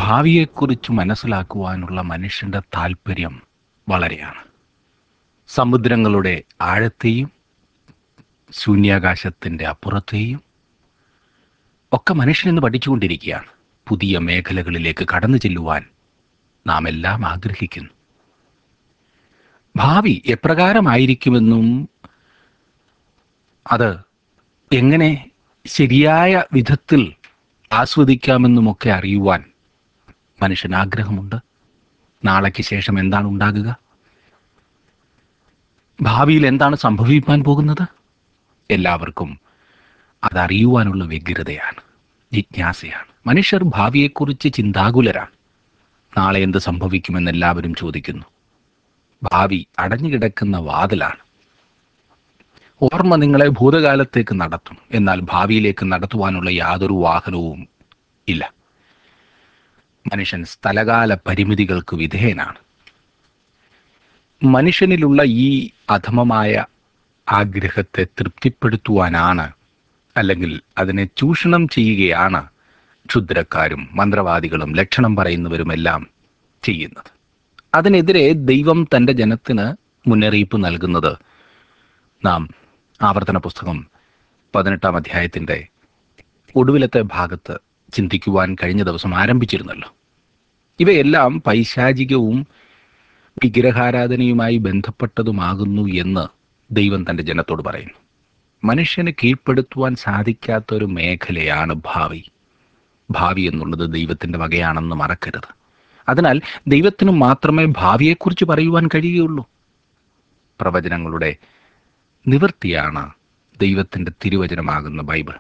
ഭാവിയെക്കുറിച്ച് മനസ്സിലാക്കുവാനുള്ള മനുഷ്യന്റെ താല്പര്യം വളരെയാണ് സമുദ്രങ്ങളുടെ ആഴത്തെയും ശൂന്യാകാശത്തിൻ്റെ അപ്പുറത്തെയും ഒക്കെ മനുഷ്യൻ ഇന്ന് പഠിച്ചുകൊണ്ടിരിക്കുകയാണ് പുതിയ മേഖലകളിലേക്ക് കടന്നു ചെല്ലുവാൻ നാം എല്ലാം ആഗ്രഹിക്കുന്നു ഭാവി എപ്രകാരമായിരിക്കുമെന്നും അത് എങ്ങനെ ശരിയായ വിധത്തിൽ ആസ്വദിക്കാമെന്നുമൊക്കെ അറിയുവാൻ മനുഷ്യന് ആഗ്രഹമുണ്ട് നാളേക്ക് ശേഷം എന്താണ് ഉണ്ടാകുക ഭാവിയിൽ എന്താണ് സംഭവിക്കാൻ പോകുന്നത് എല്ലാവർക്കും അതറിയുവാനുള്ള വ്യഗ്രതയാണ് ജിജ്ഞാസയാണ് മനുഷ്യർ ഭാവിയെക്കുറിച്ച് ചിന്താകുലരാണ് നാളെ എന്ത് സംഭവിക്കുമെന്ന് എല്ലാവരും ചോദിക്കുന്നു ഭാവി അടഞ്ഞുകിടക്കുന്ന വാതിലാണ് ഓർമ്മ നിങ്ങളെ ഭൂതകാലത്തേക്ക് നടത്തും എന്നാൽ ഭാവിയിലേക്ക് നടത്തുവാനുള്ള യാതൊരു വാഹനവും ഇല്ല മനുഷ്യൻ സ്ഥലകാല പരിമിതികൾക്ക് വിധേയനാണ് മനുഷ്യനിലുള്ള ഈ അധമമായ ആഗ്രഹത്തെ തൃപ്തിപ്പെടുത്തുവാനാണ് അല്ലെങ്കിൽ അതിനെ ചൂഷണം ചെയ്യുകയാണ് ക്ഷുദ്രക്കാരും മന്ത്രവാദികളും ലക്ഷണം പറയുന്നവരുമെല്ലാം ചെയ്യുന്നത് അതിനെതിരെ ദൈവം തൻ്റെ ജനത്തിന് മുന്നറിയിപ്പ് നൽകുന്നത് നാം ആവർത്തന പുസ്തകം പതിനെട്ടാം അധ്യായത്തിൻ്റെ ഒടുവിലത്തെ ഭാഗത്ത് ചിന്തിക്കുവാൻ കഴിഞ്ഞ ദിവസം ആരംഭിച്ചിരുന്നല്ലോ ഇവയെല്ലാം പൈശാചികവും വിഗ്രഹാരാധനയുമായി ബന്ധപ്പെട്ടതുമാകുന്നു എന്ന് ദൈവം തൻ്റെ ജനത്തോട് പറയുന്നു മനുഷ്യന് കീഴ്പ്പെടുത്തുവാൻ സാധിക്കാത്ത ഒരു മേഖലയാണ് ഭാവി ഭാവി എന്നുള്ളത് ദൈവത്തിൻ്റെ വകയാണെന്ന് മറക്കരുത് അതിനാൽ ദൈവത്തിന് മാത്രമേ ഭാവിയെക്കുറിച്ച് പറയുവാൻ കഴിയുകയുള്ളൂ പ്രവചനങ്ങളുടെ നിവൃത്തിയാണ് ദൈവത്തിൻ്റെ തിരുവചനമാകുന്ന ബൈബിൾ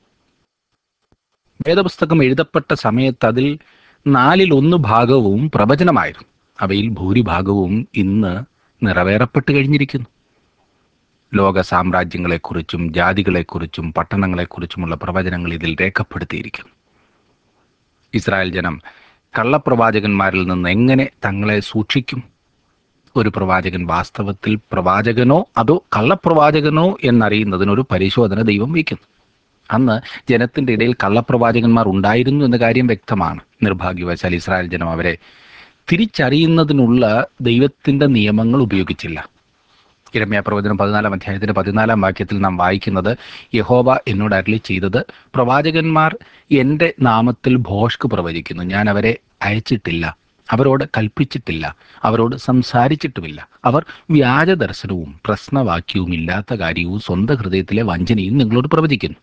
വേദപുസ്തകം എഴുതപ്പെട്ട സമയത്ത് അതിൽ നാലിൽ ഒന്ന് ഭാഗവും പ്രവചനമായിരുന്നു അവയിൽ ഭൂരിഭാഗവും ഇന്ന് നിറവേറപ്പെട്ട് കഴിഞ്ഞിരിക്കുന്നു ലോക സാമ്രാജ്യങ്ങളെക്കുറിച്ചും ജാതികളെക്കുറിച്ചും പട്ടണങ്ങളെക്കുറിച്ചുമുള്ള പ്രവചനങ്ങൾ ഇതിൽ രേഖപ്പെടുത്തിയിരിക്കുന്നു ഇസ്രായേൽ ജനം കള്ളപ്രവാചകന്മാരിൽ നിന്ന് എങ്ങനെ തങ്ങളെ സൂക്ഷിക്കും ഒരു പ്രവാചകൻ വാസ്തവത്തിൽ പ്രവാചകനോ അതോ കള്ളപ്രവാചകനോ എന്നറിയുന്നതിനൊരു പരിശോധന ദൈവം വയ്ക്കുന്നു അന്ന് ജനത്തിന്റെ ഇടയിൽ കള്ളപ്രവാചകന്മാർ ഉണ്ടായിരുന്നു എന്ന കാര്യം വ്യക്തമാണ് നിർഭാഗ്യവശാൽ ഇസ്രായേൽ ജനം അവരെ തിരിച്ചറിയുന്നതിനുള്ള ദൈവത്തിന്റെ നിയമങ്ങൾ ഉപയോഗിച്ചില്ല ഇരമ്യ പ്രവചനം പതിനാലാം അധ്യായത്തിന്റെ പതിനാലാം വാക്യത്തിൽ നാം വായിക്കുന്നത് യഹോവ എന്നോട് അരളി ചെയ്തത് പ്രവാചകന്മാർ എൻ്റെ നാമത്തിൽ ഭോഷ്ക് പ്രവചിക്കുന്നു ഞാൻ അവരെ അയച്ചിട്ടില്ല അവരോട് കൽപ്പിച്ചിട്ടില്ല അവരോട് സംസാരിച്ചിട്ടുമില്ല അവർ വ്യാജ ദർശനവും പ്രശ്നവാക്യവും ഇല്ലാത്ത കാര്യവും സ്വന്തം ഹൃദയത്തിലെ വഞ്ചനയും നിങ്ങളോട് പ്രവചിക്കുന്നു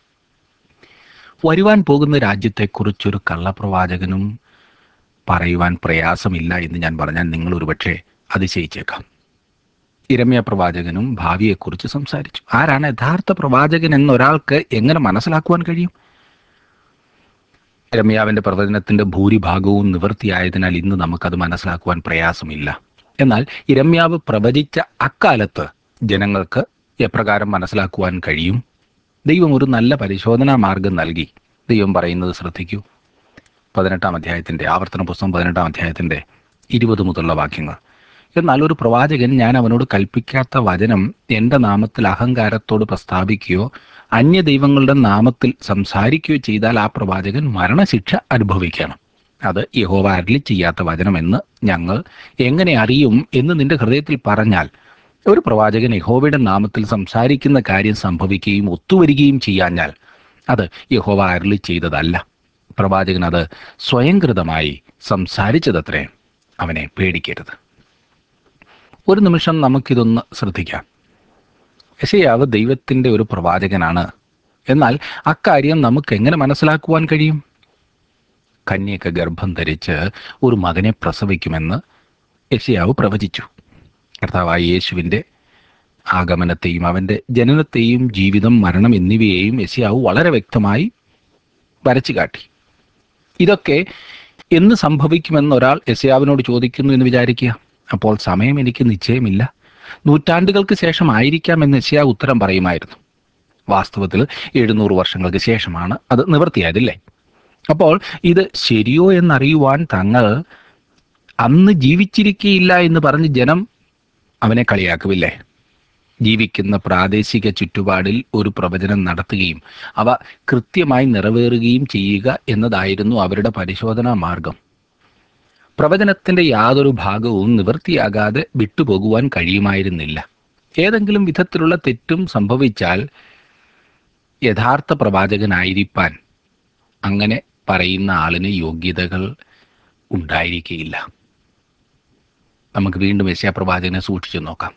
വരുവാൻ പോകുന്ന രാജ്യത്തെക്കുറിച്ചൊരു കള്ളപ്രവാചകനും പറയുവാൻ പ്രയാസമില്ല എന്ന് ഞാൻ പറഞ്ഞാൽ നിങ്ങൾ ഒരുപക്ഷെ അതിശയിച്ചേക്കാം ഇരമ്യ പ്രവാചകനും ഭാവിയെക്കുറിച്ച് സംസാരിച്ചു ആരാണ് യഥാർത്ഥ പ്രവാചകൻ എന്നൊരാൾക്ക് എങ്ങനെ മനസ്സിലാക്കുവാൻ കഴിയും ഇരമ്യാവിന്റെ പ്രവചനത്തിന്റെ ഭൂരിഭാഗവും നിവൃത്തിയായതിനാൽ ഇന്ന് നമുക്കത് മനസ്സിലാക്കുവാൻ പ്രയാസമില്ല എന്നാൽ ഇരമ്യാവ് പ്രവചിച്ച അക്കാലത്ത് ജനങ്ങൾക്ക് എപ്രകാരം മനസ്സിലാക്കുവാൻ കഴിയും ദൈവം ഒരു നല്ല പരിശോധനാ മാർഗം നൽകി ദൈവം പറയുന്നത് ശ്രദ്ധിക്കൂ പതിനെട്ടാം അധ്യായത്തിന്റെ ആവർത്തന പുസ്തകം പതിനെട്ടാം അധ്യായത്തിന്റെ ഇരുപത് മുതലുള്ള വാക്യങ്ങൾ എന്നാൽ ഒരു പ്രവാചകൻ ഞാൻ അവനോട് കൽപ്പിക്കാത്ത വചനം എൻ്റെ നാമത്തിൽ അഹങ്കാരത്തോട് പ്രസ്താവിക്കുകയോ അന്യ ദൈവങ്ങളുടെ നാമത്തിൽ സംസാരിക്കുകയോ ചെയ്താൽ ആ പ്രവാചകൻ മരണശിക്ഷ അനുഭവിക്കണം അത് യഹോവ അരളി ചെയ്യാത്ത വചനമെന്ന് ഞങ്ങൾ എങ്ങനെ അറിയും എന്ന് നിന്റെ ഹൃദയത്തിൽ പറഞ്ഞാൽ ഒരു പ്രവാചകൻ യഹോവയുടെ നാമത്തിൽ സംസാരിക്കുന്ന കാര്യം സംഭവിക്കുകയും ഒത്തുവരികയും ചെയ്യാഞ്ഞാൽ അത് യഹോവ അരളി ചെയ്തതല്ല പ്രവാചകൻ അത് സ്വയംകൃതമായി സംസാരിച്ചതത്രേ അവനെ പേടിക്കരുത് ഒരു നിമിഷം നമുക്കിതൊന്ന് ശ്രദ്ധിക്കാം യശയാവ് ദൈവത്തിൻ്റെ ഒരു പ്രവാചകനാണ് എന്നാൽ അക്കാര്യം നമുക്ക് എങ്ങനെ മനസ്സിലാക്കുവാൻ കഴിയും കന്യക ഗർഭം ധരിച്ച് ഒരു മകനെ പ്രസവിക്കുമെന്ന് യശയാവ് പ്രവചിച്ചു കർത്താവായ യേശുവിൻ്റെ ആഗമനത്തെയും അവൻ്റെ ജനനത്തെയും ജീവിതം മരണം എന്നിവയെയും യശയാവ് വളരെ വ്യക്തമായി വരച്ചു കാട്ടി ഇതൊക്കെ എന്ന് സംഭവിക്കുമെന്ന് ഒരാൾ യശയാവിനോട് ചോദിക്കുന്നു എന്ന് വിചാരിക്കുക അപ്പോൾ സമയം എനിക്ക് നിശ്ചയമില്ല നൂറ്റാണ്ടുകൾക്ക് ശേഷം ആയിരിക്കാം എന്ന് യശയാവ് ഉത്തരം പറയുമായിരുന്നു വാസ്തവത്തിൽ എഴുന്നൂറ് വർഷങ്ങൾക്ക് ശേഷമാണ് അത് നിവൃത്തിയായതില്ലേ അപ്പോൾ ഇത് ശരിയോ എന്നറിയുവാൻ തങ്ങൾ അന്ന് ജീവിച്ചിരിക്കുകയില്ല എന്ന് പറഞ്ഞ് ജനം അവനെ കളിയാക്കുമില്ലേ ജീവിക്കുന്ന പ്രാദേശിക ചുറ്റുപാടിൽ ഒരു പ്രവചനം നടത്തുകയും അവ കൃത്യമായി നിറവേറുകയും ചെയ്യുക എന്നതായിരുന്നു അവരുടെ പരിശോധനാ മാർഗം പ്രവചനത്തിന്റെ യാതൊരു ഭാഗവും നിവൃത്തിയാകാതെ വിട്ടുപോകുവാൻ കഴിയുമായിരുന്നില്ല ഏതെങ്കിലും വിധത്തിലുള്ള തെറ്റും സംഭവിച്ചാൽ യഥാർത്ഥ പ്രവാചകനായിരിക്കാൻ അങ്ങനെ പറയുന്ന ആളിന് യോഗ്യതകൾ ഉണ്ടായിരിക്കുകയില്ല നമുക്ക് വീണ്ടും യശയാപ്രവാചകനെ സൂക്ഷിച്ചു നോക്കാം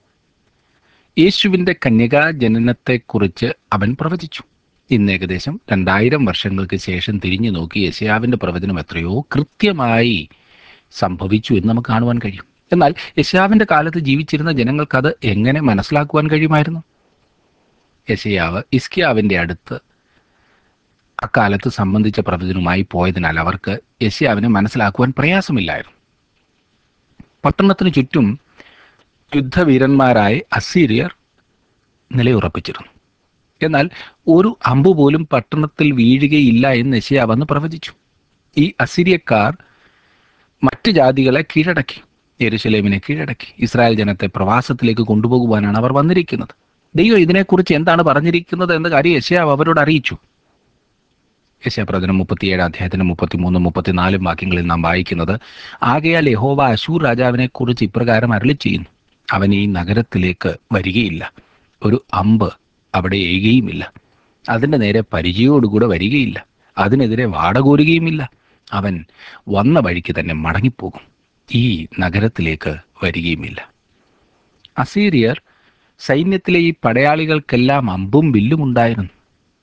യേശുവിൻ്റെ കന്യകാ ജനനത്തെക്കുറിച്ച് അവൻ പ്രവചിച്ചു ഇന്ന് ഏകദേശം രണ്ടായിരം വർഷങ്ങൾക്ക് ശേഷം തിരിഞ്ഞു നോക്കി യശയാവിൻ്റെ പ്രവചനം എത്രയോ കൃത്യമായി സംഭവിച്ചു എന്ന് നമുക്ക് കാണുവാൻ കഴിയും എന്നാൽ യശയാവിൻ്റെ കാലത്ത് ജീവിച്ചിരുന്ന ജനങ്ങൾക്ക് അത് എങ്ങനെ മനസ്സിലാക്കുവാൻ കഴിയുമായിരുന്നു യശയാവ് ഇസ്കിയാവിൻ്റെ അടുത്ത് അക്കാലത്ത് സംബന്ധിച്ച പ്രവചനവുമായി പോയതിനാൽ അവർക്ക് യശയാവിനെ മനസ്സിലാക്കുവാൻ പ്രയാസമില്ലായിരുന്നു പട്ടണത്തിന് ചുറ്റും യുദ്ധവീരന്മാരായി അസീരിയർ നിലയുറപ്പിച്ചിരുന്നു എന്നാൽ ഒരു അമ്പു പോലും പട്ടണത്തിൽ വീഴുകയില്ല എന്ന് യശയാവ് അന്ന് പ്രവചിച്ചു ഈ അസിരിയക്കാർ മറ്റ് ജാതികളെ കീഴടക്കി യെരുശലേമിനെ കീഴടക്കി ഇസ്രായേൽ ജനത്തെ പ്രവാസത്തിലേക്ക് കൊണ്ടുപോകുവാനാണ് അവർ വന്നിരിക്കുന്നത് ദൈവം ഇതിനെക്കുറിച്ച് എന്താണ് പറഞ്ഞിരിക്കുന്നത് എന്ന കാര്യം യശയാവ് അവരോട് അറിയിച്ചു യശപ്രവചനം മുപ്പത്തിയേഴ് അധ്യായത്തിന് മുപ്പത്തിമൂന്നും മുപ്പത്തിനാലും വാക്യങ്ങളിൽ നാം വായിക്കുന്നത് ആകയാൽ യഹോവ അശൂർ രാജാവിനെ കുറിച്ച് ഇപ്രകാരം അരളി ചെയ്യുന്നു അവൻ ഈ നഗരത്തിലേക്ക് വരികയില്ല ഒരു അമ്പ് അവിടെ ഏകുകയുമില്ല അതിൻ്റെ നേരെ പരിചയോടുകൂടെ വരികയില്ല അതിനെതിരെ വാടകോരുകയുമില്ല അവൻ വന്ന വഴിക്ക് തന്നെ മടങ്ങിപ്പോകും ഈ നഗരത്തിലേക്ക് വരികയുമില്ല അസീരിയർ സൈന്യത്തിലെ ഈ പടയാളികൾക്കെല്ലാം അമ്പും വില്ലും ഉണ്ടായിരുന്നു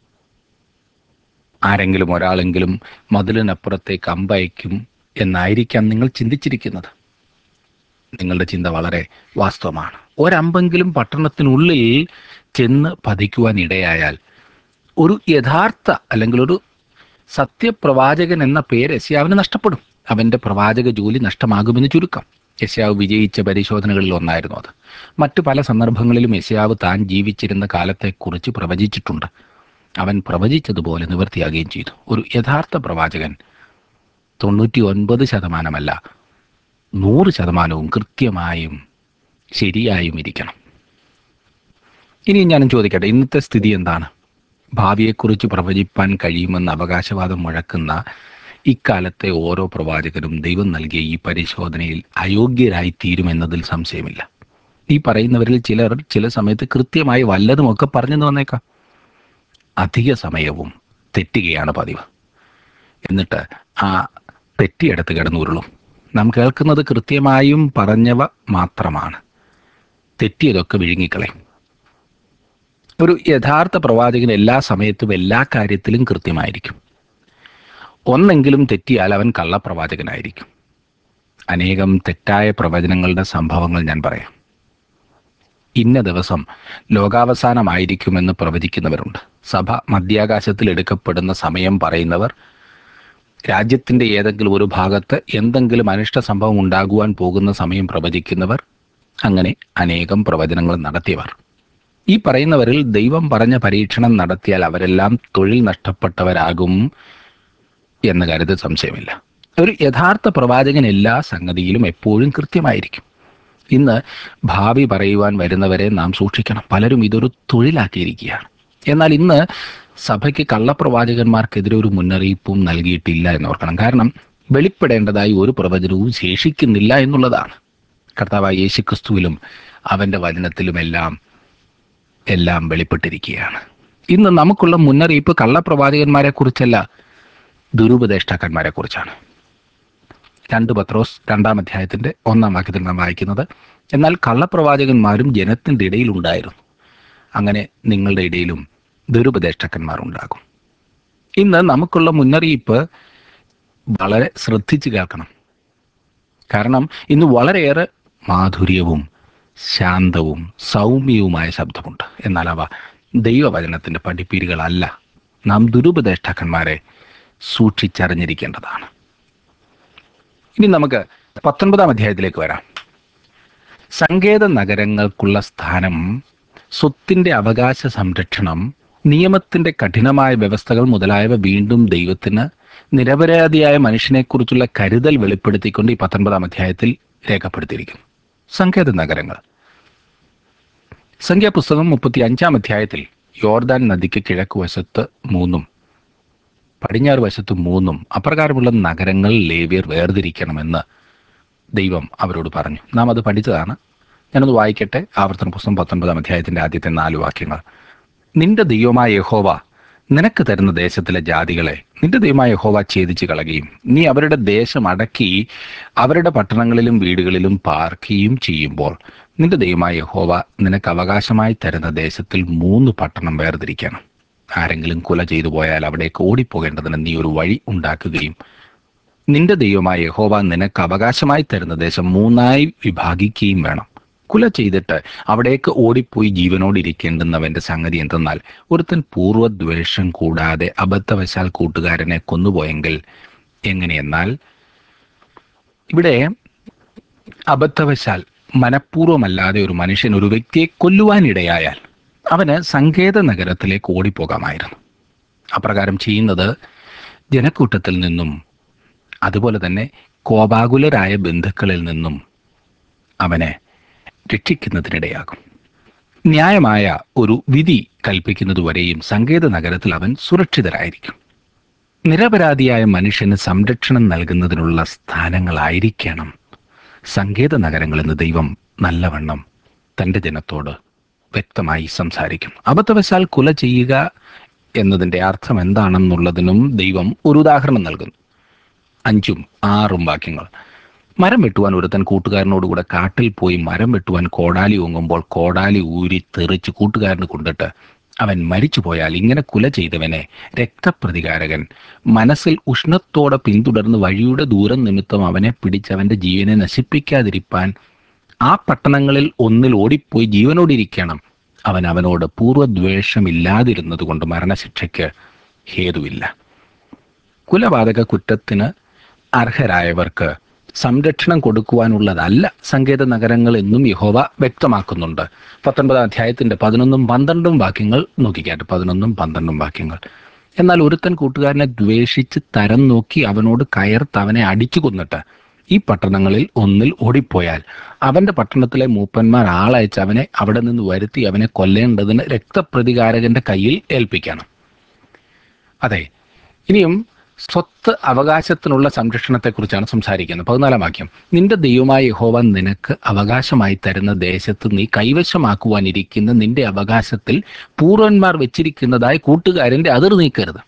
ആരെങ്കിലും ഒരാളെങ്കിലും മതിലിനപ്പുറത്തേക്ക് അമ്പയക്കും എന്നായിരിക്കാം നിങ്ങൾ ചിന്തിച്ചിരിക്കുന്നത് നിങ്ങളുടെ ചിന്ത വളരെ വാസ്തവമാണ് ഒരമ്പെങ്കിലും പട്ടണത്തിനുള്ളിൽ ചെന്ന് പതിക്കുവാൻ ഇടയായാൽ ഒരു യഥാർത്ഥ അല്ലെങ്കിൽ ഒരു സത്യപ്രവാചകൻ എന്ന പേര് യസ്യാവിന് നഷ്ടപ്പെടും അവൻ്റെ പ്രവാചക ജോലി നഷ്ടമാകുമെന്ന് ചുരുക്കം യസ്യാവ് വിജയിച്ച പരിശോധനകളിൽ ഒന്നായിരുന്നു അത് മറ്റു പല സന്ദർഭങ്ങളിലും യസ്യാവ് താൻ ജീവിച്ചിരുന്ന കാലത്തെക്കുറിച്ച് പ്രവചിച്ചിട്ടുണ്ട് അവൻ പ്രവചിച്ചതുപോലെ നിവൃത്തിയാകുകയും ചെയ്തു ഒരു യഥാർത്ഥ പ്രവാചകൻ തൊണ്ണൂറ്റി ഒൻപത് ശതമാനമല്ല നൂറ് ശതമാനവും കൃത്യമായും ശരിയായും ഇരിക്കണം ഇനി ഞാനും ചോദിക്കട്ടെ ഇന്നത്തെ സ്ഥിതി എന്താണ് ഭാവിയെക്കുറിച്ച് പ്രവചിപ്പാൻ കഴിയുമെന്ന് അവകാശവാദം മുഴക്കുന്ന ഇക്കാലത്തെ ഓരോ പ്രവാചകരും ദൈവം നൽകിയ ഈ പരിശോധനയിൽ അയോഗ്യരായി തീരുമെന്നതിൽ സംശയമില്ല ഈ പറയുന്നവരിൽ ചിലർ ചില സമയത്ത് കൃത്യമായി വല്ലതുമൊക്കെ പറഞ്ഞെന്ന് വന്നേക്കാം അധിക സമയവും തെറ്റുകയാണ് പതിവ് എന്നിട്ട് ആ തെറ്റിയെടുത്ത് കിടന്നുരുളും നാം കേൾക്കുന്നത് കൃത്യമായും പറഞ്ഞവ മാത്രമാണ് തെറ്റിയതൊക്കെ വിഴുങ്ങിക്കളയും ഒരു യഥാർത്ഥ പ്രവാചകൻ എല്ലാ സമയത്തും എല്ലാ കാര്യത്തിലും കൃത്യമായിരിക്കും ഒന്നെങ്കിലും തെറ്റിയാൽ അവൻ കള്ളപ്രവാചകനായിരിക്കും അനേകം തെറ്റായ പ്രവചനങ്ങളുടെ സംഭവങ്ങൾ ഞാൻ പറയാം ഇന്ന ദിവസം ലോകാവസാനമായിരിക്കുമെന്ന് പ്രവചിക്കുന്നവരുണ്ട് സഭ മധ്യാകാശത്തിൽ എടുക്കപ്പെടുന്ന സമയം പറയുന്നവർ രാജ്യത്തിൻ്റെ ഏതെങ്കിലും ഒരു ഭാഗത്ത് എന്തെങ്കിലും അനിഷ്ട സംഭവം ഉണ്ടാകുവാൻ പോകുന്ന സമയം പ്രവചിക്കുന്നവർ അങ്ങനെ അനേകം പ്രവചനങ്ങൾ നടത്തിയവർ ഈ പറയുന്നവരിൽ ദൈവം പറഞ്ഞ പരീക്ഷണം നടത്തിയാൽ അവരെല്ലാം തൊഴിൽ നഷ്ടപ്പെട്ടവരാകും എന്ന കാര്യത്തിൽ സംശയമില്ല ഒരു യഥാർത്ഥ പ്രവാചകൻ എല്ലാ സംഗതിയിലും എപ്പോഴും കൃത്യമായിരിക്കും ഇന്ന് ഭാവി പറയുവാൻ വരുന്നവരെ നാം സൂക്ഷിക്കണം പലരും ഇതൊരു തൊഴിലാക്കിയിരിക്കുകയാണ് എന്നാൽ ഇന്ന് സഭയ്ക്ക് കള്ളപ്രവാചകന്മാർക്കെതിരെ ഒരു മുന്നറിയിപ്പും നൽകിയിട്ടില്ല എന്ന് ഓർക്കണം കാരണം വെളിപ്പെടേണ്ടതായി ഒരു പ്രവചനവും ശേഷിക്കുന്നില്ല എന്നുള്ളതാണ് കർത്താവായ യേശു ക്രിസ്തുവിലും അവൻ്റെ വചനത്തിലുമെല്ലാം എല്ലാം വെളിപ്പെട്ടിരിക്കുകയാണ് ഇന്ന് നമുക്കുള്ള മുന്നറിയിപ്പ് കള്ളപ്രവാചകന്മാരെ കുറിച്ചല്ല ദുരുപദേഷ്ടാക്കന്മാരെ കുറിച്ചാണ് രണ്ട് പത്രോസ് രണ്ടാം അധ്യായത്തിന്റെ ഒന്നാം വാക്യത്തിൽ നാം വായിക്കുന്നത് എന്നാൽ കള്ളപ്രവാചകന്മാരും ജനത്തിൻ്റെ ഇടയിൽ ഉണ്ടായിരുന്നു അങ്ങനെ നിങ്ങളുടെ ഇടയിലും ദുരുപദേഷ്ടക്കന്മാർ ഉണ്ടാകും ഇന്ന് നമുക്കുള്ള മുന്നറിയിപ്പ് വളരെ ശ്രദ്ധിച്ച് കേൾക്കണം കാരണം ഇന്ന് വളരെയേറെ മാധുര്യവും ശാന്തവും സൗമ്യവുമായ ശബ്ദമുണ്ട് എന്നാൽ അവ ദൈവവചനത്തിൻ്റെ പഠിപ്പീരുകളല്ല നാം ദുരുപദേഷ്ടാക്കന്മാരെ സൂക്ഷിച്ചറിഞ്ഞിരിക്കേണ്ടതാണ് ഇനി നമുക്ക് പത്തൊൻപതാം അധ്യായത്തിലേക്ക് വരാം സങ്കേത നഗരങ്ങൾക്കുള്ള സ്ഥാനം സ്വത്തിൻ്റെ അവകാശ സംരക്ഷണം നിയമത്തിൻ്റെ കഠിനമായ വ്യവസ്ഥകൾ മുതലായവ വീണ്ടും ദൈവത്തിന് നിരപരാധിയായ മനുഷ്യനെക്കുറിച്ചുള്ള കരുതൽ വെളിപ്പെടുത്തിക്കൊണ്ട് ഈ പത്തൊൻപതാം അധ്യായത്തിൽ രേഖപ്പെടുത്തിയിരിക്കുന്നു സങ്കേത നഗരങ്ങൾ സംഖ്യാപുസ്തകം മുപ്പത്തി അഞ്ചാം അധ്യായത്തിൽ യോർദാൻ നദിക്ക് കിഴക്ക് വശത്ത് മൂന്നും പടിഞ്ഞാറ് വശത്ത് മൂന്നും അപ്രകാരമുള്ള നഗരങ്ങൾ ലേവ്യർ വേർതിരിക്കണമെന്ന് ദൈവം അവരോട് പറഞ്ഞു നാം അത് പഠിച്ചതാണ് ഞാനത് വായിക്കട്ടെ ആവർത്തന പുസ്തകം പത്തൊൻപതാം അധ്യായത്തിന്റെ ആദ്യത്തെ നാല് വാക്യങ്ങൾ നിന്റെ ദൈവമായ യഹോവ നിനക്ക് തരുന്ന ദേശത്തിലെ ജാതികളെ നിന്റെ ദൈവമായ യഹോവ ഛേദിച്ച് കളയുകയും നീ അവരുടെ ദേശം അടക്കി അവരുടെ പട്ടണങ്ങളിലും വീടുകളിലും പാർക്കുകയും ചെയ്യുമ്പോൾ നിന്റെ ദൈവമായ യഹോവ നിനക്ക് അവകാശമായി തരുന്ന ദേശത്തിൽ മൂന്ന് പട്ടണം വേർതിരിക്കണം ആരെങ്കിലും കുല ചെയ്തു പോയാൽ അവിടേക്ക് ഓടിപ്പോകേണ്ടതിന് നീ ഒരു വഴി ഉണ്ടാക്കുകയും നിന്റെ ദൈവമായ യഹോവ നിനക്ക് അവകാശമായി തരുന്ന ദേശം മൂന്നായി വിഭാഗിക്കുകയും വേണം കുല ചെയ്തിട്ട് അവിടേക്ക് ഓടിപ്പോയി ജീവനോടിരിക്കേണ്ടുന്നവന്റെ സംഗതി എന്തെന്നാൽ ഒരുത്തൻ പൂർവ്വദ്വേഷം കൂടാതെ അബദ്ധവശാൽ കൂട്ടുകാരനെ കൊന്നുപോയെങ്കിൽ എങ്ങനെയെന്നാൽ ഇവിടെ അബദ്ധവശാൽ മനഃപൂർവ്വമല്ലാതെ ഒരു മനുഷ്യൻ ഒരു വ്യക്തിയെ കൊല്ലുവാനിടയായാൽ അവന് സങ്കേത നഗരത്തിലേക്ക് ഓടിപ്പോകാമായിരുന്നു അപ്രകാരം ചെയ്യുന്നത് ജനക്കൂട്ടത്തിൽ നിന്നും അതുപോലെ തന്നെ കോപാകുലരായ ബന്ധുക്കളിൽ നിന്നും അവനെ രക്ഷിക്കുന്നതിനിടയാകും ന്യായമായ ഒരു വിധി കൽപ്പിക്കുന്നതുവരെയും സങ്കേത നഗരത്തിൽ അവൻ സുരക്ഷിതരായിരിക്കും നിരപരാധിയായ മനുഷ്യന് സംരക്ഷണം നൽകുന്നതിനുള്ള സ്ഥാനങ്ങളായിരിക്കണം സങ്കേത നഗരങ്ങളെന്ന് ദൈവം നല്ലവണ്ണം തൻ്റെ ജനത്തോട് വ്യക്തമായി സംസാരിക്കും അബദ്ധവശാൽ കുല ചെയ്യുക എന്നതിൻ്റെ അർത്ഥം എന്താണെന്നുള്ളതിനും ദൈവം ഒരു ഉദാഹരണം നൽകുന്നു അഞ്ചും ആറും വാക്യങ്ങൾ മരം വെട്ടുവാൻ ഒരുത്തൻ കൂട്ടുകാരനോടുകൂടെ കാട്ടിൽ പോയി മരം വെട്ടുവാൻ കോടാലി ഓങ്ങുമ്പോൾ കോടാലി ഊരി തെറിച്ച് കൂട്ടുകാരന് കൊണ്ടിട്ട് അവൻ മരിച്ചു പോയാൽ ഇങ്ങനെ കുല ചെയ്തവനെ രക്തപ്രതികാരകൻ മനസ്സിൽ ഉഷ്ണത്തോടെ പിന്തുടർന്ന് വഴിയുടെ ദൂരം നിമിത്തം അവനെ പിടിച്ച് അവന്റെ ജീവനെ നശിപ്പിക്കാതിരിപ്പാൻ ആ പട്ടണങ്ങളിൽ ഒന്നിൽ ഓടിപ്പോയി ജീവനോടിരിക്കണം അവൻ അവനോട് പൂർവ്വദ്വേഷമില്ലാതിരുന്നത് കൊണ്ട് മരണശിക്ഷയ്ക്ക് ഹേതുവില്ല കുലപാതക കുറ്റത്തിന് അർഹരായവർക്ക് സംരക്ഷണം കൊടുക്കുവാനുള്ളതല്ല സങ്കേത നഗരങ്ങൾ എന്നും യഹോവ വ്യക്തമാക്കുന്നുണ്ട് പത്തൊൻപതാം അധ്യായത്തിന്റെ പതിനൊന്നും പന്ത്രണ്ടും വാക്യങ്ങൾ നോക്കിക്കാട്ട് പതിനൊന്നും പന്ത്രണ്ടും വാക്യങ്ങൾ എന്നാൽ ഒരുത്തൻ കൂട്ടുകാരനെ ദ്വേഷിച്ച് തരം നോക്കി അവനോട് കയർത്ത് അവനെ അടിച്ചു കൊന്നിട്ട് ഈ പട്ടണങ്ങളിൽ ഒന്നിൽ ഓടിപ്പോയാൽ അവന്റെ പട്ടണത്തിലെ മൂപ്പന്മാർ ആളയച്ച് അവനെ അവിടെ നിന്ന് വരുത്തി അവനെ കൊല്ലേണ്ടതിന് രക്തപ്രതികാരകന്റെ കയ്യിൽ ഏൽപ്പിക്കണം അതെ ഇനിയും സ്വത്ത് അവകാശത്തിനുള്ള സംരക്ഷണത്തെക്കുറിച്ചാണ് സംസാരിക്കുന്നത് പതിനാലാം വാക്യം നിന്റെ ദൈവമായ യഹോവ നിനക്ക് അവകാശമായി തരുന്ന ദേശത്ത് നീ കൈവശമാക്കുവാനിരിക്കുന്ന നിന്റെ അവകാശത്തിൽ പൂർവന്മാർ വെച്ചിരിക്കുന്നതായി കൂട്ടുകാരന്റെ അതിർ നീക്കരുത്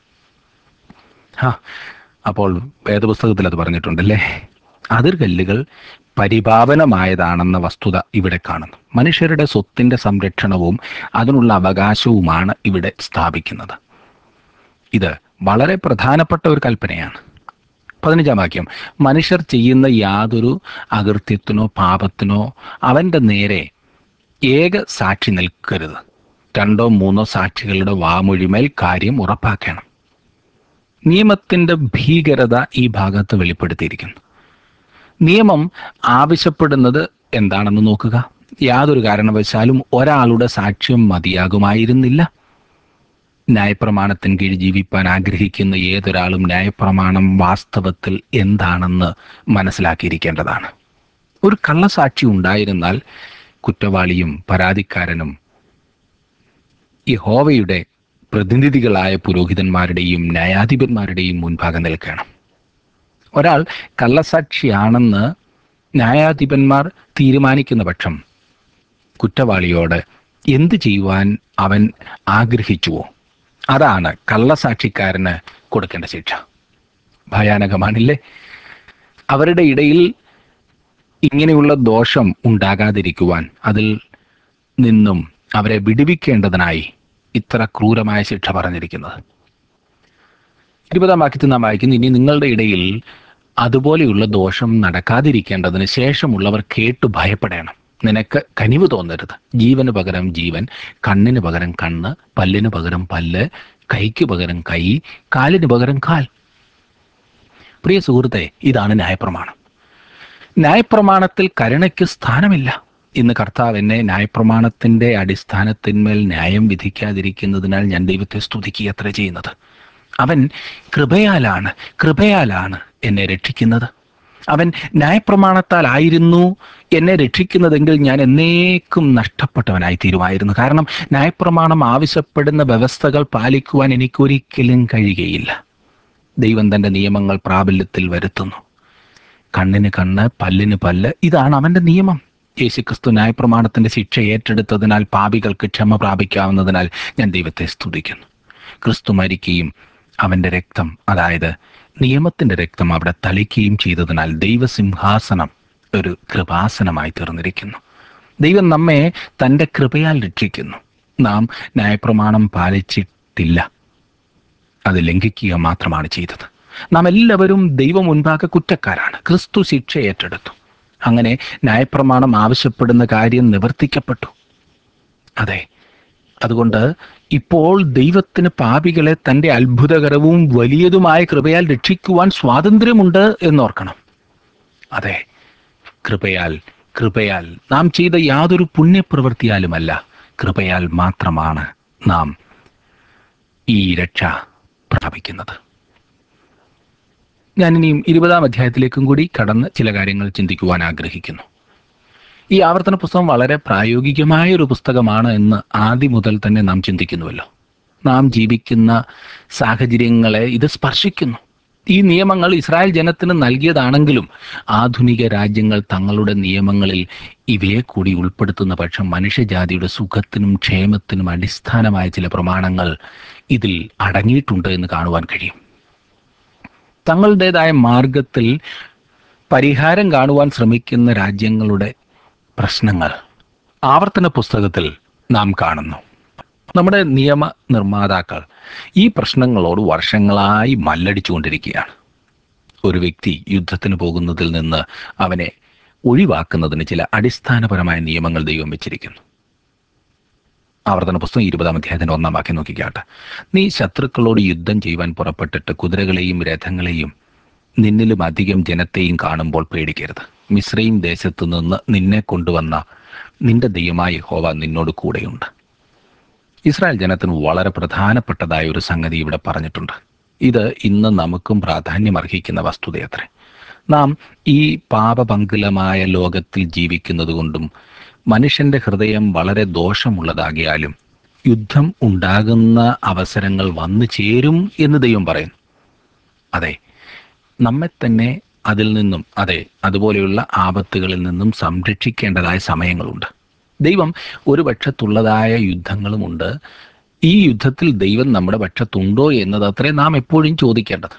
ആ അപ്പോൾ വേദപുസ്തകത്തിൽ അത് പറഞ്ഞിട്ടുണ്ടല്ലേ അതിർകല്ലുകൾ പരിപാവനമായതാണെന്ന വസ്തുത ഇവിടെ കാണുന്നു മനുഷ്യരുടെ സ്വത്തിന്റെ സംരക്ഷണവും അതിനുള്ള അവകാശവുമാണ് ഇവിടെ സ്ഥാപിക്കുന്നത് ഇത് വളരെ പ്രധാനപ്പെട്ട ഒരു കൽപ്പനയാണ് പതിനഞ്ചാം വാക്യം മനുഷ്യർ ചെയ്യുന്ന യാതൊരു അകൃത്യത്തിനോ പാപത്തിനോ അവന്റെ നേരെ ഏക സാക്ഷി നിൽക്കരുത് രണ്ടോ മൂന്നോ സാക്ഷികളുടെ വാമൊഴിമേൽ കാര്യം ഉറപ്പാക്കണം നിയമത്തിന്റെ ഭീകരത ഈ ഭാഗത്ത് വെളിപ്പെടുത്തിയിരിക്കുന്നു നിയമം ആവശ്യപ്പെടുന്നത് എന്താണെന്ന് നോക്കുക യാതൊരു കാരണവശാലും ഒരാളുടെ സാക്ഷ്യം മതിയാകുമായിരുന്നില്ല ന്യായപ്രമാണത്തിന് കീഴിൽ ജീവിപ്പാൻ ആഗ്രഹിക്കുന്ന ഏതൊരാളും ന്യായപ്രമാണം വാസ്തവത്തിൽ എന്താണെന്ന് മനസ്സിലാക്കിയിരിക്കേണ്ടതാണ് ഒരു കള്ളസാക്ഷി ഉണ്ടായിരുന്നാൽ കുറ്റവാളിയും പരാതിക്കാരനും യഹോവയുടെ പ്രതിനിധികളായ പുരോഹിതന്മാരുടെയും ന്യായാധിപന്മാരുടെയും മുൻപാകെ നിൽക്കണം ഒരാൾ കള്ളസാക്ഷിയാണെന്ന് ന്യായാധിപന്മാർ തീരുമാനിക്കുന്ന പക്ഷം കുറ്റവാളിയോട് എന്ത് ചെയ്യുവാൻ അവൻ ആഗ്രഹിച്ചുവോ അതാണ് കള്ളസാക്ഷിക്കാരന് കൊടുക്കേണ്ട ശിക്ഷ ഭയാനകമാണില്ലേ അവരുടെ ഇടയിൽ ഇങ്ങനെയുള്ള ദോഷം ഉണ്ടാകാതിരിക്കുവാൻ അതിൽ നിന്നും അവരെ വിടുവിക്കേണ്ടതിനായി ഇത്ര ക്രൂരമായ ശിക്ഷ പറഞ്ഞിരിക്കുന്നത് ഇരുപതാം വാക്യത്തിൽ നാം വായിക്കുന്നു ഇനി നിങ്ങളുടെ ഇടയിൽ അതുപോലെയുള്ള ദോഷം നടക്കാതിരിക്കേണ്ടതിന് ശേഷമുള്ളവർ കേട്ടു ഭയപ്പെടണം നിനക്ക് കനിവ് തോന്നരുത് ജീവന് പകരം ജീവൻ കണ്ണിന് പകരം കണ്ണ് പല്ലിന് പകരം പല്ല് കൈക്ക് പകരം കൈ കാലിന് പകരം കാൽ പ്രിയ സുഹൃത്തെ ഇതാണ് ന്യായപ്രമാണം ന്യായപ്രമാണത്തിൽ കരുണയ്ക്ക് സ്ഥാനമില്ല ഇന്ന് കർത്താവ് എന്നെ ന്യായപ്രമാണത്തിന്റെ അടിസ്ഥാനത്തിന്മേൽ ന്യായം വിധിക്കാതിരിക്കുന്നതിനാൽ ഞാൻ ദൈവത്തെ സ്തുതിക്കുക അത്ര ചെയ്യുന്നത് അവൻ കൃപയാലാണ് കൃപയാലാണ് എന്നെ രക്ഷിക്കുന്നത് അവൻ ന്യായപ്രമാണത്താലായിരുന്നു എന്നെ രക്ഷിക്കുന്നതെങ്കിൽ ഞാൻ എന്നേക്കും നഷ്ടപ്പെട്ടവനായി തീരുമായിരുന്നു കാരണം ന്യായപ്രമാണം ആവശ്യപ്പെടുന്ന വ്യവസ്ഥകൾ പാലിക്കുവാൻ എനിക്കൊരിക്കലും കഴിയുകയില്ല ദൈവം തന്റെ നിയമങ്ങൾ പ്രാബല്യത്തിൽ വരുത്തുന്നു കണ്ണിന് കണ്ണ് പല്ലിന് പല്ല് ഇതാണ് അവന്റെ നിയമം യേശുക്രിസ്തു ന്യായപ്രമാണത്തിന്റെ ശിക്ഷ ഏറ്റെടുത്തതിനാൽ പാപികൾക്ക് ക്ഷമ പ്രാപിക്കാവുന്നതിനാൽ ഞാൻ ദൈവത്തെ സ്തുതിക്കുന്നു ക്രിസ്തു മരിക്കുകയും അവന്റെ രക്തം അതായത് നിയമത്തിന്റെ രക്തം അവിടെ തളിക്കുകയും ചെയ്തതിനാൽ ദൈവസിംഹാസനം ഒരു കൃപാസനമായി തീർന്നിരിക്കുന്നു ദൈവം നമ്മെ തന്റെ കൃപയാൽ രക്ഷിക്കുന്നു നാം ന്യായപ്രമാണം പാലിച്ചിട്ടില്ല അത് ലംഘിക്കുക മാത്രമാണ് ചെയ്തത് നാം എല്ലാവരും ദൈവം മുൻപാകെ കുറ്റക്കാരാണ് ക്രിസ്തു ശിക്ഷ ഏറ്റെടുത്തു അങ്ങനെ ന്യായപ്രമാണം ആവശ്യപ്പെടുന്ന കാര്യം നിവർത്തിക്കപ്പെട്ടു അതെ അതുകൊണ്ട് ഇപ്പോൾ ദൈവത്തിന് പാപികളെ തന്റെ അത്ഭുതകരവും വലിയതുമായ കൃപയാൽ രക്ഷിക്കുവാൻ സ്വാതന്ത്ര്യമുണ്ട് എന്നോർക്കണം അതെ കൃപയാൽ കൃപയാൽ നാം ചെയ്ത യാതൊരു പുണ്യപ്രവൃത്തിയാലുമല്ല കൃപയാൽ മാത്രമാണ് നാം ഈ രക്ഷ പ്രാപിക്കുന്നത് ഞാനിനിയും ഇരുപതാം അധ്യായത്തിലേക്കും കൂടി കടന്ന് ചില കാര്യങ്ങൾ ചിന്തിക്കുവാൻ ആഗ്രഹിക്കുന്നു ഈ ആവർത്തന പുസ്തകം വളരെ പ്രായോഗികമായ ഒരു പുസ്തകമാണ് എന്ന് ആദ്യം മുതൽ തന്നെ നാം ചിന്തിക്കുന്നുവല്ലോ നാം ജീവിക്കുന്ന സാഹചര്യങ്ങളെ ഇത് സ്പർശിക്കുന്നു ഈ നിയമങ്ങൾ ഇസ്രായേൽ ജനത്തിന് നൽകിയതാണെങ്കിലും ആധുനിക രാജ്യങ്ങൾ തങ്ങളുടെ നിയമങ്ങളിൽ ഇവയെ കൂടി ഉൾപ്പെടുത്തുന്ന പക്ഷം മനുഷ്യജാതിയുടെ സുഖത്തിനും ക്ഷേമത്തിനും അടിസ്ഥാനമായ ചില പ്രമാണങ്ങൾ ഇതിൽ അടങ്ങിയിട്ടുണ്ട് എന്ന് കാണുവാൻ കഴിയും തങ്ങളുടേതായ മാർഗത്തിൽ പരിഹാരം കാണുവാൻ ശ്രമിക്കുന്ന രാജ്യങ്ങളുടെ പ്രശ്നങ്ങൾ ആവർത്തന പുസ്തകത്തിൽ നാം കാണുന്നു നമ്മുടെ നിയമ നിർമ്മാതാക്കൾ ഈ പ്രശ്നങ്ങളോട് വർഷങ്ങളായി മല്ലടിച്ചുകൊണ്ടിരിക്കുകയാണ് ഒരു വ്യക്തി യുദ്ധത്തിന് പോകുന്നതിൽ നിന്ന് അവനെ ഒഴിവാക്കുന്നതിന് ചില അടിസ്ഥാനപരമായ നിയമങ്ങൾ ദൈവം വെച്ചിരിക്കുന്നു ആവർത്തന പുസ്തകം ഇരുപതാം അധ്യായത്തിന്റെ ഒന്നാം വാക്യം നോക്കിക്കാട്ടെ നീ ശത്രുക്കളോട് യുദ്ധം ചെയ്യുവാൻ പുറപ്പെട്ടിട്ട് കുതിരകളെയും രഥങ്ങളെയും നിന്നിലും അധികം ജനത്തെയും കാണുമ്പോൾ പേടിക്കരുത് മിശ്രയും ദേശത്തു നിന്ന് നിന്നെ കൊണ്ടുവന്ന നിന്റെ ദൈവമായ ഹോവ നിന്നോട് കൂടെയുണ്ട് ഇസ്രായേൽ ജനത്തിന് വളരെ പ്രധാനപ്പെട്ടതായ ഒരു സംഗതി ഇവിടെ പറഞ്ഞിട്ടുണ്ട് ഇത് ഇന്ന് നമുക്കും പ്രാധാന്യം അർഹിക്കുന്ന വസ്തുതയത്രേ നാം ഈ പാപപങ്കുലമായ ലോകത്തിൽ ജീവിക്കുന്നത് കൊണ്ടും മനുഷ്യന്റെ ഹൃദയം വളരെ ദോഷമുള്ളതാകിയാലും യുദ്ധം ഉണ്ടാകുന്ന അവസരങ്ങൾ വന്നു ചേരും എന്ന് ദൈവം പറയുന്നു അതെ നമ്മെ തന്നെ അതിൽ നിന്നും അതെ അതുപോലെയുള്ള ആപത്തുകളിൽ നിന്നും സംരക്ഷിക്കേണ്ടതായ സമയങ്ങളുണ്ട് ദൈവം ഒരു പക്ഷത്തുള്ളതായ യുദ്ധങ്ങളുമുണ്ട് ഈ യുദ്ധത്തിൽ ദൈവം നമ്മുടെ പക്ഷത്തുണ്ടോ എന്നത് അത്രേ നാം എപ്പോഴും ചോദിക്കേണ്ടത്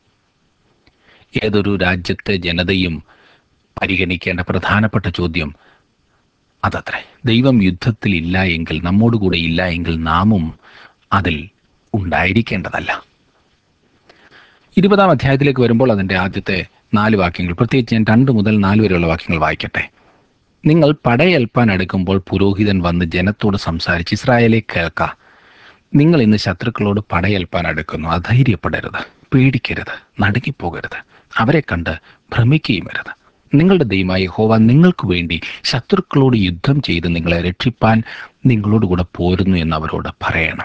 ഏതൊരു രാജ്യത്തെ ജനതയും പരിഗണിക്കേണ്ട പ്രധാനപ്പെട്ട ചോദ്യം അതത്രേ ദൈവം യുദ്ധത്തിൽ ഇല്ല എങ്കിൽ നമ്മോട് കൂടെ ഇല്ല എങ്കിൽ നാമും അതിൽ ഉണ്ടായിരിക്കേണ്ടതല്ല ഇരുപതാം അധ്യായത്തിലേക്ക് വരുമ്പോൾ അതിൻ്റെ ആദ്യത്തെ നാല് വാക്യങ്ങൾ പ്രത്യേകിച്ച് ഞാൻ രണ്ട് മുതൽ നാല് വരെയുള്ള വാക്യങ്ങൾ വായിക്കട്ടെ നിങ്ങൾ പടയേൽപ്പാൻ എടുക്കുമ്പോൾ പുരോഹിതൻ വന്ന് ജനത്തോട് സംസാരിച്ച് ഇസ്രായേലെ കേൾക്ക നിങ്ങൾ ഇന്ന് ശത്രുക്കളോട് പടയേൽപ്പാൻ എടുക്കുന്നു അധൈര്യപ്പെടരുത് പേടിക്കരുത് നടുങ്ങിപ്പോകരുത് അവരെ കണ്ട് ഭ്രമിക്കുകയും വരുത് നിങ്ങളുടെ ദൈവമായ ഹോവ നിങ്ങൾക്ക് വേണ്ടി ശത്രുക്കളോട് യുദ്ധം ചെയ്ത് നിങ്ങളെ രക്ഷിപ്പാൻ നിങ്ങളോട് കൂടെ പോരുന്നു എന്ന് അവരോട് പറയണം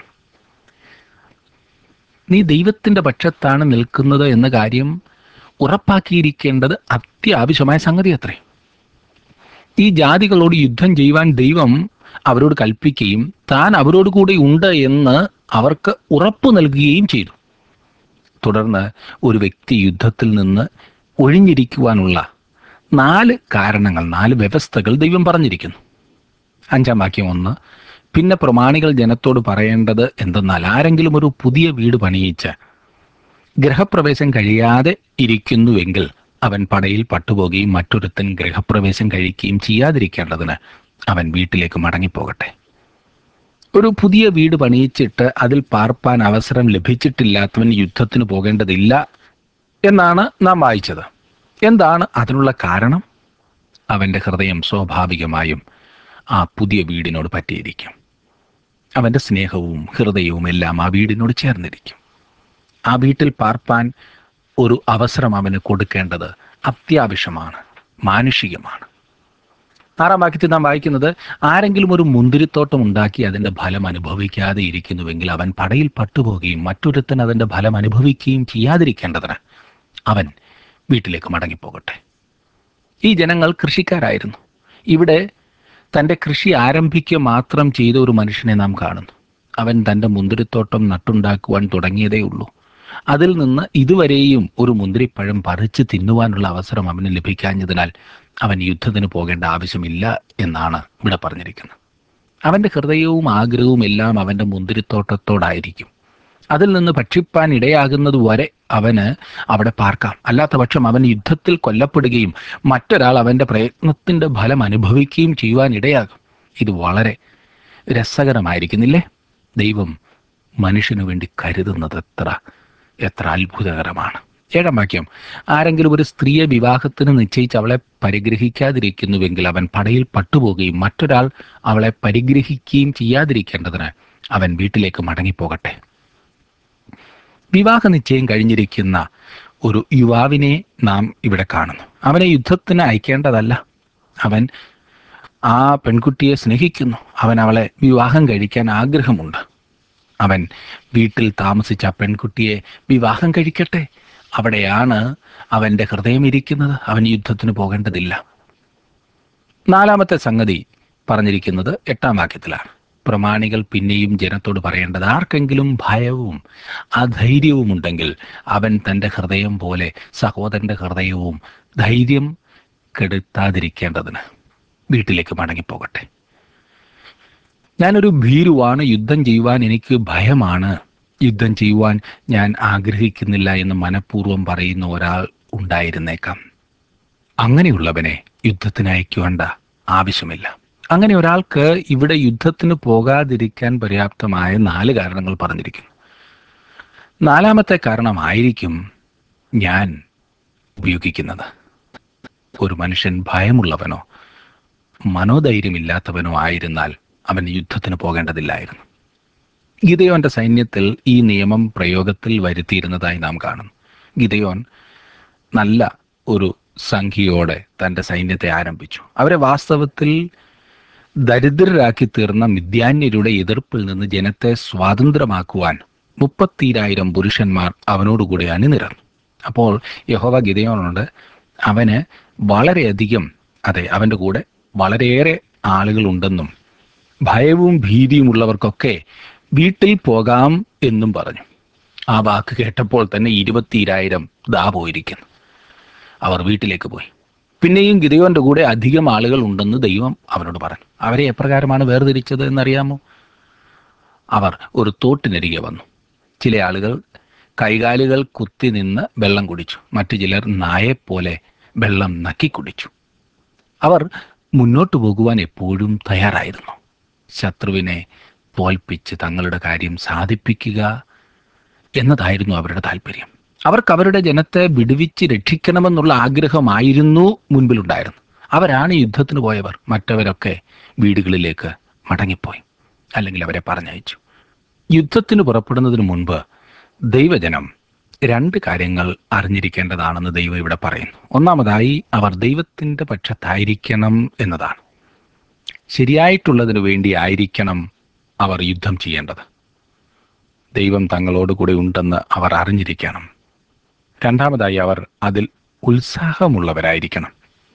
നീ ദൈവത്തിന്റെ പക്ഷത്താണ് നിൽക്കുന്നത് എന്ന കാര്യം ഉറപ്പാക്കിയിരിക്കേണ്ടത് അത്യാവശ്യമായ സംഗതി അത്രേ ഈ ജാതികളോട് യുദ്ധം ചെയ്യുവാൻ ദൈവം അവരോട് കൽപ്പിക്കുകയും താൻ അവരോട് കൂടെ ഉണ്ട് എന്ന് അവർക്ക് ഉറപ്പു നൽകുകയും ചെയ്തു തുടർന്ന് ഒരു വ്യക്തി യുദ്ധത്തിൽ നിന്ന് ഒഴിഞ്ഞിരിക്കുവാനുള്ള നാല് കാരണങ്ങൾ നാല് വ്യവസ്ഥകൾ ദൈവം പറഞ്ഞിരിക്കുന്നു അഞ്ചാം വാക്യം ഒന്ന് പിന്നെ പ്രമാണികൾ ജനത്തോട് പറയേണ്ടത് എന്തെന്നാൽ ആരെങ്കിലും ഒരു പുതിയ വീട് പണിയിച്ച് ഗൃഹപ്രവേശം കഴിയാതെ ഇരിക്കുന്നുവെങ്കിൽ അവൻ പടയിൽ പട്ടുപോകുകയും മറ്റൊരുത്തൻ ഗൃഹപ്രവേശം കഴിക്കുകയും ചെയ്യാതിരിക്കേണ്ടതിന് അവൻ വീട്ടിലേക്ക് മടങ്ങിപ്പോകട്ടെ ഒരു പുതിയ വീട് പണിയിച്ചിട്ട് അതിൽ പാർപ്പാൻ അവസരം ലഭിച്ചിട്ടില്ലാത്തവൻ യുദ്ധത്തിന് പോകേണ്ടതില്ല എന്നാണ് നാം വായിച്ചത് എന്താണ് അതിനുള്ള കാരണം അവൻ്റെ ഹൃദയം സ്വാഭാവികമായും ആ പുതിയ വീടിനോട് പറ്റിയിരിക്കും അവൻ്റെ സ്നേഹവും ഹൃദയവും എല്ലാം ആ വീടിനോട് ചേർന്നിരിക്കും ആ വീട്ടിൽ പാർപ്പാൻ ഒരു അവസരം അവന് കൊടുക്കേണ്ടത് അത്യാവശ്യമാണ് മാനുഷികമാണ് ആറാം വാക്യത്തിൽ നാം വായിക്കുന്നത് ആരെങ്കിലും ഒരു മുന്തിരിത്തോട്ടം ഉണ്ടാക്കി അതിന്റെ ഫലം അനുഭവിക്കാതെ ഇരിക്കുന്നുവെങ്കിൽ അവൻ പടയിൽ പട്ടുപോകുകയും മറ്റൊരുത്തൻ അതിന്റെ ഫലം അനുഭവിക്കുകയും ചെയ്യാതിരിക്കേണ്ടതിന് അവൻ വീട്ടിലേക്ക് മടങ്ങിപ്പോകട്ടെ ഈ ജനങ്ങൾ കൃഷിക്കാരായിരുന്നു ഇവിടെ തൻ്റെ കൃഷി ആരംഭിക്കുക മാത്രം ചെയ്ത ഒരു മനുഷ്യനെ നാം കാണുന്നു അവൻ തൻ്റെ മുന്തിരിത്തോട്ടം നട്ടുണ്ടാക്കുവാൻ തുടങ്ങിയതേ ഉള്ളൂ അതിൽ നിന്ന് ഇതുവരെയും ഒരു മുന്തിരിപ്പഴം പറിച്ച് തിന്നുവാനുള്ള അവസരം അവന് ലഭിക്കാഞ്ഞതിനാൽ അവൻ യുദ്ധത്തിന് പോകേണ്ട ആവശ്യമില്ല എന്നാണ് ഇവിടെ പറഞ്ഞിരിക്കുന്നത് അവൻ്റെ ഹൃദയവും ആഗ്രഹവും എല്ലാം അവൻ്റെ മുന്തിരിത്തോട്ടത്തോടായിരിക്കും അതിൽ നിന്ന് ഭക്ഷിപ്പാൻ ഇടയാകുന്നത് വരെ അവന് അവിടെ പാർക്കാം അല്ലാത്ത പക്ഷം അവൻ യുദ്ധത്തിൽ കൊല്ലപ്പെടുകയും മറ്റൊരാൾ അവൻ്റെ പ്രയത്നത്തിൻ്റെ ഫലം അനുഭവിക്കുകയും ചെയ്യുവാൻ ഇടയാകും ഇത് വളരെ രസകരമായിരിക്കുന്നില്ലേ ദൈവം മനുഷ്യനു വേണ്ടി കരുതുന്നത് എത്ര എത്ര അത്ഭുതകരമാണ് ഏഴാം വാക്യം ആരെങ്കിലും ഒരു സ്ത്രീയെ വിവാഹത്തിന് നിശ്ചയിച്ച് അവളെ പരിഗ്രഹിക്കാതിരിക്കുന്നുവെങ്കിൽ അവൻ പടയിൽ പട്ടുപോകുകയും മറ്റൊരാൾ അവളെ പരിഗ്രഹിക്കുകയും ചെയ്യാതിരിക്കേണ്ടതിന് അവൻ വീട്ടിലേക്ക് മടങ്ങിപ്പോകട്ടെ വിവാഹ നിശ്ചയം കഴിഞ്ഞിരിക്കുന്ന ഒരു യുവാവിനെ നാം ഇവിടെ കാണുന്നു അവനെ യുദ്ധത്തിന് അയക്കേണ്ടതല്ല അവൻ ആ പെൺകുട്ടിയെ സ്നേഹിക്കുന്നു അവൻ അവളെ വിവാഹം കഴിക്കാൻ ആഗ്രഹമുണ്ട് അവൻ വീട്ടിൽ താമസിച്ച ആ പെൺകുട്ടിയെ വിവാഹം കഴിക്കട്ടെ അവിടെയാണ് അവൻ്റെ ഹൃദയം ഇരിക്കുന്നത് അവൻ യുദ്ധത്തിന് പോകേണ്ടതില്ല നാലാമത്തെ സംഗതി പറഞ്ഞിരിക്കുന്നത് എട്ടാം വാക്യത്തിലാണ് പ്രമാണികൾ പിന്നെയും ജനത്തോട് പറയേണ്ടത് ആർക്കെങ്കിലും ഭയവും അധൈര്യവും ഉണ്ടെങ്കിൽ അവൻ തൻ്റെ ഹൃദയം പോലെ സഹോദരൻ്റെ ഹൃദയവും ധൈര്യം കെടുത്താതിരിക്കേണ്ടതിന് വീട്ടിലേക്ക് മടങ്ങിപ്പോകട്ടെ ഞാനൊരു ഭീരുവാണ് യുദ്ധം ചെയ്യുവാൻ എനിക്ക് ഭയമാണ് യുദ്ധം ചെയ്യുവാൻ ഞാൻ ആഗ്രഹിക്കുന്നില്ല എന്ന് മനഃപൂർവ്വം പറയുന്ന ഒരാൾ ഉണ്ടായിരുന്നേക്കാം അങ്ങനെയുള്ളവനെ യുദ്ധത്തിന് അയക്കുവേണ്ട ആവശ്യമില്ല അങ്ങനെ ഒരാൾക്ക് ഇവിടെ യുദ്ധത്തിന് പോകാതിരിക്കാൻ പര്യാപ്തമായ നാല് കാരണങ്ങൾ പറഞ്ഞിരിക്കുന്നു നാലാമത്തെ കാരണമായിരിക്കും ഞാൻ ഉപയോഗിക്കുന്നത് ഒരു മനുഷ്യൻ ഭയമുള്ളവനോ മനോധൈര്യമില്ലാത്തവനോ ആയിരുന്നാൽ അവൻ യുദ്ധത്തിന് പോകേണ്ടതില്ലായിരുന്നു ഗിതയോന്റെ സൈന്യത്തിൽ ഈ നിയമം പ്രയോഗത്തിൽ വരുത്തിയിരുന്നതായി നാം കാണുന്നു ഗിതയോൻ നല്ല ഒരു സംഖ്യയോടെ തൻ്റെ സൈന്യത്തെ ആരംഭിച്ചു അവരെ വാസ്തവത്തിൽ ദരിദ്രരാക്കി തീർന്ന മിഥ്യാന്യരുടെ എതിർപ്പിൽ നിന്ന് ജനത്തെ സ്വാതന്ത്ര്യമാക്കുവാൻ മുപ്പത്തിരായിരം പുരുഷന്മാർ അവനോടുകൂടി അണിനിരന്നു അപ്പോൾ യഹോവ ഗിതയോനോട് അവന് വളരെയധികം അതെ അവൻ്റെ കൂടെ വളരെയേറെ ആളുകളുണ്ടെന്നും ഭയവും ഭീതിയും ഉള്ളവർക്കൊക്കെ വീട്ടിൽ പോകാം എന്നും പറഞ്ഞു ആ വാക്ക് കേട്ടപ്പോൾ തന്നെ ഇരുപത്തിരായിരം ദാ പോയിരിക്കുന്നു അവർ വീട്ടിലേക്ക് പോയി പിന്നെയും ഗിതയോന്റെ കൂടെ അധികം ആളുകൾ ഉണ്ടെന്ന് ദൈവം അവനോട് പറഞ്ഞു അവരെ എപ്രകാരമാണ് വേർതിരിച്ചത് എന്നറിയാമോ അവർ ഒരു തോട്ടിനരികെ വന്നു ചില ആളുകൾ കൈകാലുകൾ കുത്തി നിന്ന് വെള്ളം കുടിച്ചു മറ്റു ചിലർ നായെപ്പോലെ വെള്ളം നക്കി കുടിച്ചു അവർ മുന്നോട്ട് പോകുവാൻ എപ്പോഴും തയ്യാറായിരുന്നു ശത്രുവിനെ തോൽപ്പിച്ച് തങ്ങളുടെ കാര്യം സാധിപ്പിക്കുക എന്നതായിരുന്നു അവരുടെ താല്പര്യം അവർക്ക് അവരുടെ ജനത്തെ വിടുവിച്ച് രക്ഷിക്കണമെന്നുള്ള ആഗ്രഹമായിരുന്നു മുൻപിലുണ്ടായിരുന്നു അവരാണ് യുദ്ധത്തിന് പോയവർ മറ്റവരൊക്കെ വീടുകളിലേക്ക് മടങ്ങിപ്പോയി അല്ലെങ്കിൽ അവരെ പറഞ്ഞയച്ചു യുദ്ധത്തിന് പുറപ്പെടുന്നതിന് മുൻപ് ദൈവജനം രണ്ട് കാര്യങ്ങൾ അറിഞ്ഞിരിക്കേണ്ടതാണെന്ന് ദൈവം ഇവിടെ പറയുന്നു ഒന്നാമതായി അവർ ദൈവത്തിൻ്റെ പക്ഷത്തായിരിക്കണം എന്നതാണ് ശരിയായിട്ടുള്ളതിനു വേണ്ടി ആയിരിക്കണം അവർ യുദ്ധം ചെയ്യേണ്ടത് ദൈവം തങ്ങളോട് കൂടെ ഉണ്ടെന്ന് അവർ അറിഞ്ഞിരിക്കണം രണ്ടാമതായി അവർ അതിൽ ഉത്സാഹമുള്ളവരായിരിക്കണം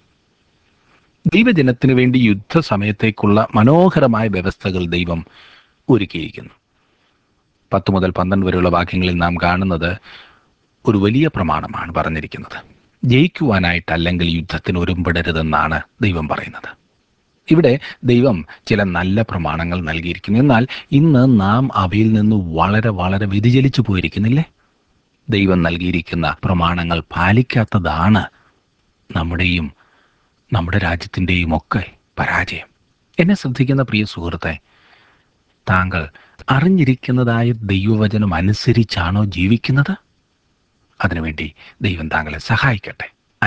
ദൈവജനത്തിനു വേണ്ടി യുദ്ധസമയത്തേക്കുള്ള മനോഹരമായ വ്യവസ്ഥകൾ ദൈവം ഒരുക്കിയിരിക്കുന്നു പത്ത് മുതൽ പന്ത്രണ്ട് വരെയുള്ള വാക്യങ്ങളിൽ നാം കാണുന്നത് ഒരു വലിയ പ്രമാണമാണ് പറഞ്ഞിരിക്കുന്നത് ജയിക്കുവാനായിട്ടല്ലെങ്കിൽ യുദ്ധത്തിന് ഒരുമ്പെടരുതെന്നാണ് ദൈവം പറയുന്നത് ഇവിടെ ദൈവം ചില നല്ല പ്രമാണങ്ങൾ നൽകിയിരിക്കുന്നു എന്നാൽ ഇന്ന് നാം അവയിൽ നിന്ന് വളരെ വളരെ വ്യതിചലിച്ചു പോയിരിക്കുന്നില്ലേ ദൈവം നൽകിയിരിക്കുന്ന പ്രമാണങ്ങൾ പാലിക്കാത്തതാണ് നമ്മുടെയും നമ്മുടെ രാജ്യത്തിൻ്റെയും ഒക്കെ പരാജയം എന്നെ ശ്രദ്ധിക്കുന്ന പ്രിയ സുഹൃത്തെ താങ്കൾ അറിഞ്ഞിരിക്കുന്നതായ ദൈവവചനം അനുസരിച്ചാണോ ജീവിക്കുന്നത് അതിനുവേണ്ടി ദൈവം താങ്കളെ സഹായിക്കട്ടെ